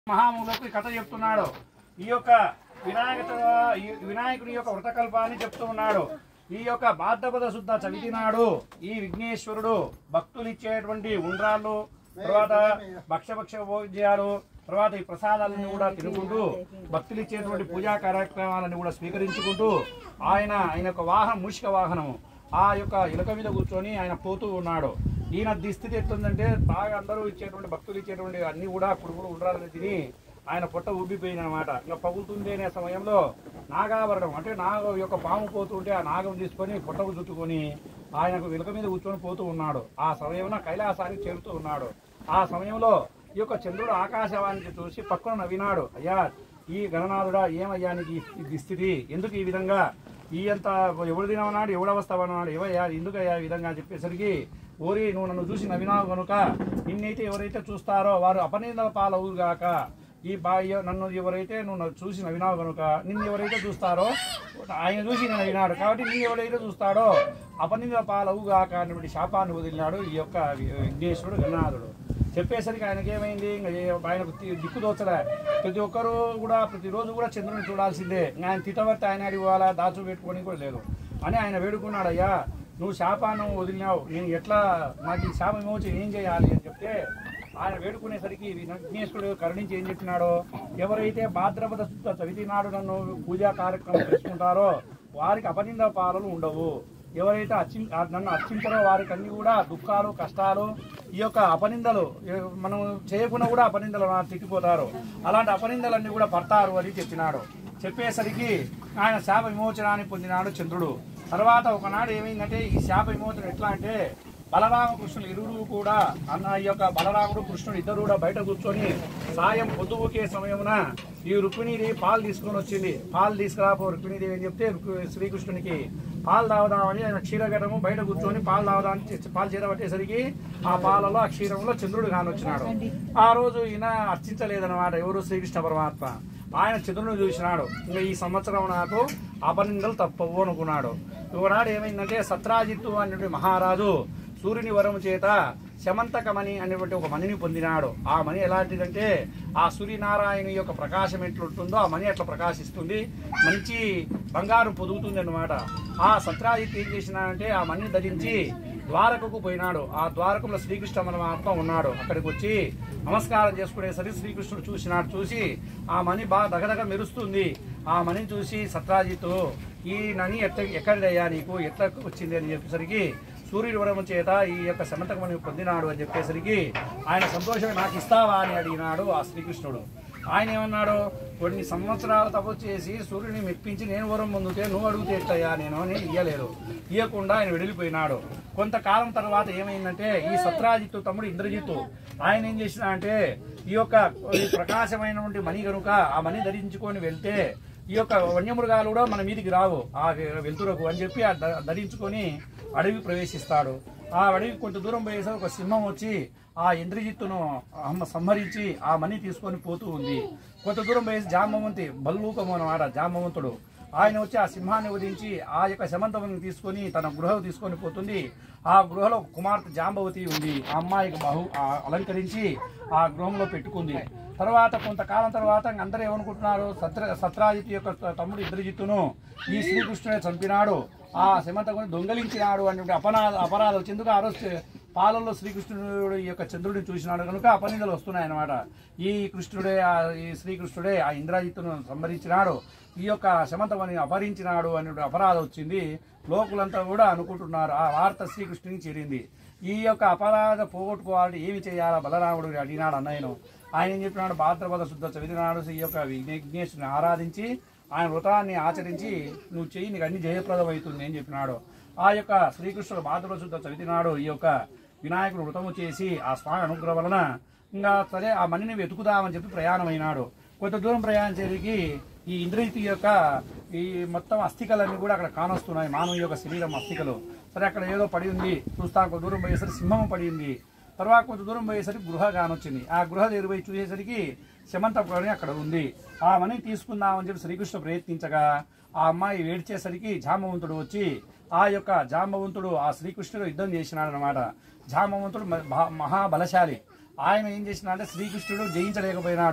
మహాములకు ఈ కథ చెప్తున్నాడు ఈ యొక్క వినాయక ఈ వినాయకుని యొక్క వ్రతకల్పాన్ని చెప్తూ ఉన్నాడు ఈ యొక్క భాద్రపద శుద్ధ చవితి నాడు ఈ విఘ్నేశ్వరుడు భక్తులు ఇచ్చేటువంటి ఉండ్రాళ్ళు తర్వాత భక్షభక్ష భోజ్యాలు తర్వాత ఈ ప్రసాదాలను కూడా తినుకుంటూ భక్తులు ఇచ్చేటువంటి పూజా కార్యక్రమాలను కూడా స్వీకరించుకుంటూ ఆయన ఆయన యొక్క వాహనం మూషిక వాహనము ఆ యొక్క ఇలక మీద కూర్చొని ఆయన పోతూ ఉన్నాడు ఈయన దుస్థితి ఎట్లుందంటే బాగా అందరూ ఇచ్చేటువంటి భక్తులు ఇచ్చేటువంటి అన్ని కూడా కుడుకులు ఉండాలని తిని ఆయన పొట్ట ఉబ్బిపోయింది అనమాట ఇంకా పగులుతుంది అనే సమయంలో నాగాభరణం అంటే నాగ యొక్క పాము పోతుంటే ఆ నాగం తీసుకొని పొట్టకు చుట్టుకొని ఆయనకు విలక మీద కూర్చొని పోతూ ఉన్నాడు ఆ సమయంలో కైలాసానికి చేరుతూ ఉన్నాడు ఆ సమయంలో ఈ యొక్క చంద్రుడు ఆకాశవానికి చూసి పక్కన నవ్వినాడు అయ్యా ఈ గణనాథుడా ఏమయ్యా నీకు ఈ- ఈ దుస్థితి ఎందుకు ఈ విధంగా ఈ అంత ఎవడు తినమన్నాడు ఎవడవస్తావన్నాడు ఏవయ్యా ఎందుకయ్యా ఈ విధంగా చెప్పేసరికి ఓరి నువ్వు నన్ను చూసి నవ్వినావు కనుక నిన్నైతే ఎవరైతే చూస్తారో వారు అపనిందల పాలవుగాక ఈ బాహ్య నన్ను ఎవరైతే నువ్వు నన్ను చూసి నవ్వినావు కనుక నిన్ను ఎవరైతే చూస్తారో ఆయన చూసి నేను నవ్వినాడు కాబట్టి నిన్ను ఎవరైతే చూస్తాడో అపనిందల పాలవుగాక అనేటువంటి శాపాన్ని వదిలినాడు ఈ యొక్క విఘ్నేశ్వరుడు గణనాథుడు చెప్పేసరికి ఆయనకి ఏమైంది ఇంకా ఏ- ఆయనకు తి- దిక్కు దోచలే ప్రతి ఒక్కరు కూడా ప్రతిరోజు కూడా చంద్రుని చూడాల్సిందే ఇంకా ఆయన తిట్టవర్తి ఆయన అడిగాలా దాచు పెట్టుకొని కూడా లేదు అని ఆయన వేడుకున్నాడు అయ్యా నువ్వు శాపాన్ని వదిలినావు నేను ఎట్లా నాకు ఈ శాపం ఇవ్వచ్చు ఏం చేయాలి అని చెప్తే ఆయన వేడుకునేసరికి విఘ్నేశ్వరుడు కరుణించి ఏం చెప్పినాడో ఎవరైతే భాద్రపద శుద్ధ చవితి నాడు నన్ను పూజా కార్యక్రమం చేసుకుంటారో వారికి అపనింద పాలలు ఉండవు ఎవరైతే అర్చి నన్ను అర్చించారో వారికి అన్ని కూడా దుఃఖాలు కష్టాలు ఈ యొక్క అపనిందలు ఏ- మనం చేయకుండా కూడా అపనిందలు నా తిట్టిపోతారు అలాంటి అపనిందలన్నీ కూడా పడతారు అని చెప్పినాడు చెప్పేసరికి ఆయన శాప విమోచనాన్ని పొందినాడు చంద్రుడు తర్వాత ఒకనాడు ఏమైందంటే ఈ శాప విమోచనం ఎట్లా అంటే బలరామకృష్ణులు ఇరువురు కూడా అన్న ఈ యొక్క బలరాముడు కృష్ణుడు ఇద్దరు కూడా బయట కూర్చొని సాయం పొద్దువుకే సమయమున ఈ రుక్మిణీదేవి పాలు తీసుకొని వచ్చింది పాలు తీసుకురాపో రుక్మిణీదేవి అని చెప్తే రుక్మి- శ్రీకృష్ణునికి పాలు తాగుదామని ఆయన క్షీరఘటము బయట కూర్చొని పాలు తాగుదామని చేసి- పాలు చేరబట్టేసరికి ఆ పాలలో ఆ క్షీరంలో చంద్రుడు కానొచ్చినాడు ఆ రోజు ఈయన అర్చించలేదన్నమాట ఎవరు శ్రీకృష్ణ పరమాత్మ ఆయన చంద్రుని చూసినాడు ఇంకా ఈ సంవత్సరం నాకు అపనిందలు తప్పవు అనుకున్నాడు ఒకనాడు ఏమైందంటే సత్రాజిత్తు అనేటువంటి మహారాజు సూర్యుని వరము చేత శమంతకమణి అనేటువంటి ఒక మణిని పొందినాడు ఆ మణి ఎలాంటిదంటే ఆ సూర్యనారాయణ యొక్క ప్రకాశం ఎట్లుంటుందో ఆ మణి అట్లా ప్రకాశిస్తుంది మంచి బంగారం పొదుగుతుంది అనమాట ఆ సత్రాజిత్ ఏం చేసినాడంటే ఆ మణిని ధరించి ద్వారకకు పోయినాడు ఆ ద్వారకంలో శ్రీకృష్ణ పరమాత్మ ఉన్నాడు అక్కడికి వచ్చి నమస్కారం చేసుకునేసరికి శ్రీకృష్ణుడు చూసినాడు చూసి ఆ మణి బాగా దగదగ మెరుస్తుంది ఆ మణిని చూసి సత్రాజిత్తు ఈ నని ఎట్ట ఎక్కడిదయ్యా నీకు ఎట్లా వచ్చింది అని చెప్పేసరికి సూర్యుడి వరము చేత ఈ యొక్క శమంతకమని పొందినాడు అని చెప్పేసరికి ఆయన సంతోషంగా నాకు ఇస్తావా అని అడిగినాడు ఆ శ్రీకృష్ణుడు ఆయన ఏమన్నాడు కొన్ని సంవత్సరాలు తపస్సు చేసి సూర్యుని మెప్పించి నేను వరం పొందితే నువ్వు అడుగుతే ఎట్టయ్యా నేను అని ఇయ్యలేదు ఇయ్యకుండా ఆయన వెళ్ళిపోయినాడు కొంతకాలం తర్వాత ఏమైందంటే ఈ సత్రాజిత్తు తమ్ముడు ఇంద్రజిత్తు ఆయన ఏం చేసిన అంటే ఈ యొక్క ఈ ప్రకాశమైనటువంటి మణి కనుక ఆ మణి ధరించుకొని వెళ్తే ఈ యొక్క వన్యమృగాలు కూడా మన మీదికి రావు ఆ వెళ్తురకు అని చెప్పి ఆ ధ- ధరించుకొని అడవి ప్రవేశిస్తాడు ఆ అడవి కొంత దూరం పోయేసరికి ఒక సింహం వచ్చి ఆ ఇంద్రజిత్తును అమ్మ సంహరించి ఆ మణి తీసుకొని పోతూ ఉంది కొంత దూరం పోయేసి జాంబవంతి బల్లూకము అన్నమాట జాంబవంతుడు ఆయన వచ్చి ఆ సింహాన్ని వధించి ఆ యొక్క శమంతముని తీసుకొని తన గృహం తీసుకొని పోతుంది ఆ గృహలో ఒక కుమార్తె జాంబవతి ఉంది ఆ అమ్మాయికి బహు ఆ అలంకరించి ఆ గృహంలో పెట్టుకుంది తర్వాత కొంతకాలం తర్వాత ఇంక అందరూ ఏమనుకుంటున్నారు సత్ర సత్రాజిత్ యొక్క త- తమ్ముడు ఇంద్రజిత్తును ఈ శ్రీకృష్ణుడే చంపినాడు ఆ శమంతకుని దొంగలించినాడు అనే అపరాధ అపరాధం వచ్చి ఎందుకు ఆ రోజు పాలల్లో శ్రీకృష్ణుడు ఈ యొక్క చంద్రుడిని చూసినాడు కనుక అపనిందలు వస్తున్నాయి అన్నమాట ఈ కృష్ణుడే ఆ ఈ శ్రీకృష్ణుడే ఆ ఇంద్రజిత్తును సంహరించినాడు ఈ యొక్క శమంతమని అపహరించినాడు అనే అపరాధం వచ్చింది లోకులంతా కూడా అనుకుంటున్నారు ఆ వార్త శ్రీకృష్ణునికి చేరింది ఈ యొక్క అపరాధ పోగొట్టుకోవాలంటే ఏమి చేయాలా బలరాముడు అడిగినాడు అన్నయ్యను ఆయన ఏం చెప్పినాడు భాద్రపద శుద్ధ చవితి నాడు ఈ యొక్క విఘ్నేశ్వరుని ఆరాధించి ఆయన వ్రతాన్ని ఆచరించి నువ్వు చెయ్యి నీకు అన్ని జయప్రదం అవుతుంది అని చెప్పినాడు ఆ యొక్క శ్రీకృష్ణుడు భాద్రపద శుద్ధ చవితి నాడు ఈ యొక్క వినాయకుడు వ్రతము చేసి ఆ స్వామి అనుగ్రహం వలన ఇంకా సరే ఆ మణిని వెతుకుదామని చెప్పి ప్రయాణమైనాడు కొంత దూరం ప్రయాణించేరికి ఈ ఇంద్రజిత్ యొక్క ఈ మొత్తం అస్థికలన్నీ కూడా అక్కడ కానొస్తున్నాయి మానవ యొక్క శరీరం అస్థికలు సరే అక్కడ ఏదో పడి ఉంది చూస్తా కొంత దూరం పోయేసరికి సింహం పడి ఉంది తర్వాత కొంత దూరం పోయేసరికి గృహ కానొచ్చింది ఆ గృహ దగ్గర పోయి చూసేసరికి శమంతపురం అక్కడ ఉంది ఆ మని తీసుకుందామని చెప్పి శ్రీకృష్ణ ప్రయత్నించగా ఆ అమ్మాయి వేడిచేసరికి జాంబవంతుడు వచ్చి ఆ యొక్క జాంబవంతుడు ఆ శ్రీకృష్ణుడు యుద్ధం చేసినాడు అనమాట జాంబవంతుడు మ- మహా- మహాబలశాలి ఆయన ఏం చేసినాడంటే శ్రీకృష్ణుడు జయించలేకపోయినాడు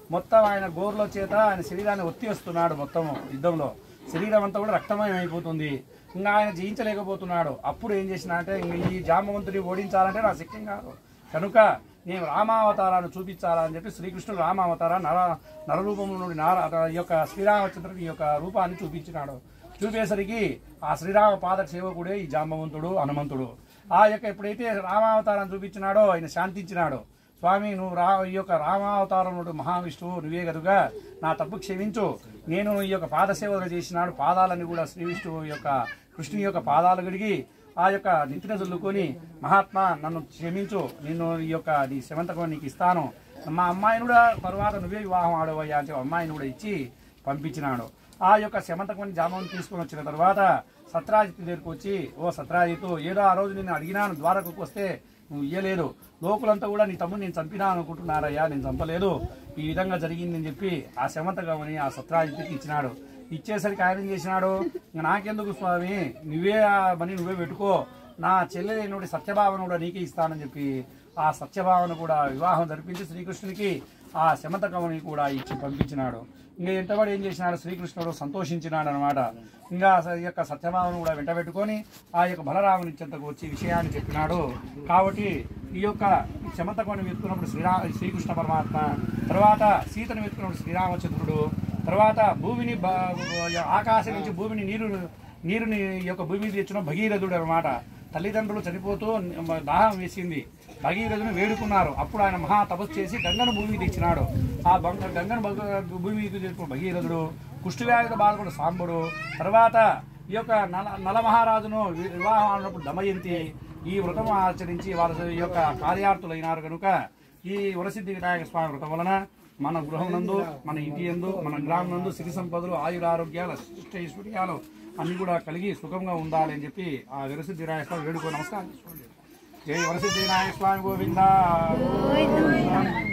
మొత్తం ఆయన గోర్ల చేత ఆయన శరీరాన్ని ఒత్తివేస్తున్నాడు మొత్తం యుద్ధంలో శరీరం అంతా కూడా రక్తమయం అయిపోతుంది ఇంకా ఆయన జయించలేకపోతున్నాడు అప్పుడు ఏం చేసిన అంటే ఇంక ఈ జామవంతుని ఓడించాలంటే నా శక్యం కాదు కనుక నేను రామావతారాన్ని చూపించాలా అని చెప్పి శ్రీకృష్ణుడు రామావతార నర నరరూపంలో నుండి నార ఈ యొక్క శ్రీరామచంద్రుడి యొక్క రూపాన్ని చూపించినాడు చూపేసరికి ఆ శ్రీరామ పాద సేవకుడే ఈ జాంబవంతుడు హనుమంతుడు ఆ యొక్క ఎప్పుడైతే రామావతారాన్ని చూపించినాడో ఆయన శాంతించినాడు స్వామి నువ్వు రా ఈ యొక్క రామావతారముడు మహావిష్ణువు నువ్వే కనుక నా తప్పు క్షమించు నేను ఈ యొక్క పాద సేవలు చేసినాడు పాదాలని కూడా శ్రీ విష్ణువు యొక్క కృష్ణుని యొక్క పాదాలు గడిగి ఆ యొక్క నిత్తిన చల్లుకొని మహాత్మా నన్ను క్షమించు నిన్ను ఈ యొక్క నీ శమంతకం నీకు ఇస్తాను మా అమ్మాయిని కూడా తర్వాత నువ్వే వివాహం ఆడవయ్యా అని చెప్పి అమ్మాయిని కూడా ఇచ్చి పంపించినాడు ఆ యొక్క శమంతకం జామం తీసుకొని వచ్చిన తర్వాత సత్రాజిత్ దగ్గరికి వచ్చి ఓ సత్రాజిత్ ఏదో ఆ రోజు నేను అడిగినాను ద్వారకు వస్తే నువ్వు ఇయ్యలేదు లోకులంతా కూడా నీ తమ్ముడు నేను చంపినా అనుకుంటున్నారయ్యా నేను చంపలేదు ఈ విధంగా జరిగిందని చెప్పి ఆ శమంతకమని ఆ సత్రాజిత్కి ఇచ్చినాడు ఇచ్చేసరికి ఆయన ఏం చేసినాడు "ఇంక నాకెందుకు స్వామి నువ్వే ఆ మని నువ్వే పెట్టుకో నా చెల్లెలైనటువంటి సత్యభావన కూడా నీకే ఇస్తానని చెప్పి ఆ సత్యభావన కూడా వివాహం జరిపించి శ్రీకృష్ణునికి ఆ శమంతకమని కూడా ఇచ్చి పంపించినాడు ఇంకా ఎంతబడి ఏం చేసినాడు శ్రీకృష్ణుడు సంతోషించినాడు అనమాట ఇంకా స- ఈ యొక్క సత్యభావను కూడా వెంటబెట్టుకొని ఆ యొక్క బలరాముని చెంతకు వచ్చి విషయాన్ని చెప్పినాడు కాబట్టి ఈ యొక్క శమంతకమని వెతుకున్నప్పుడు శ్రీరా శ్రీకృష్ణ పరమాత్మ తర్వాత సీతను వెతుకున్నప్పుడు శ్రీరామచంద్రుడు తర్వాత భూమిని బ- ఆకాశం నుంచి భూమిని నీరు నీరుని ఈ యొక్క భూమి మీద తెచ్చిన భగీరథుడు అనమాట తల్లిదండ్రులు చనిపోతూ దాహం వేసింది భగీరథుని వేడుకున్నారు అప్పుడు ఆయన మహా తపస్సు చేసి గంగను భూమి మీద ఇచ్చినాడు ఆ బంగ గంగను భగ- భూమి మీద తెచ్చిన భగీరథుడు కుష్ఠవ్యాధితో బాధపడు సాంబుడు తర్వాత ఈ యొక్క నల నలమహారాజును వి- వివాహం ఆడినప్పుడు దమయంతి ఈ వ్రతం ఆచరించి వారి యొక్క కార్యార్థులైనారు కనుక ఈ వరసిద్ధి వినాయక స్వామి వ్రతం వలన మన గృహం నందు మన ఇంటి యందు మన గ్రామం నందు సిరి సంపదలు ఆయుర ఆరోగ్యాలు శిష్ట ఐశ్వర్యాలు అన్ని కూడా కలిగి సుఖంగా ఉండాలి అని చెప్పి ఆ వరసిద్ధి వినాయక స్వామి వేడుకో నమస్కారం చేసుకోండి జై వరసిద్ధి వినాయక స్వామి గోవింద